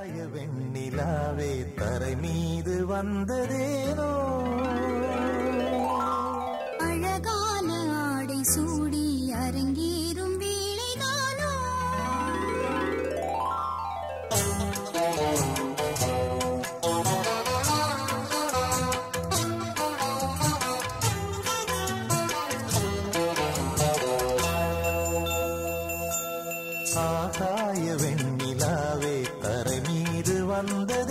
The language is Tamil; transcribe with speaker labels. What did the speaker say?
Speaker 1: ஆகாய வெண்ணிலாவே தரை மீது வந்ததேனோ
Speaker 2: அழகான ஆடை சூடி அரங்கேறும் வேளைதானோ
Speaker 1: ஆகாய வெண்ணிலாவே தரை மீது வந்த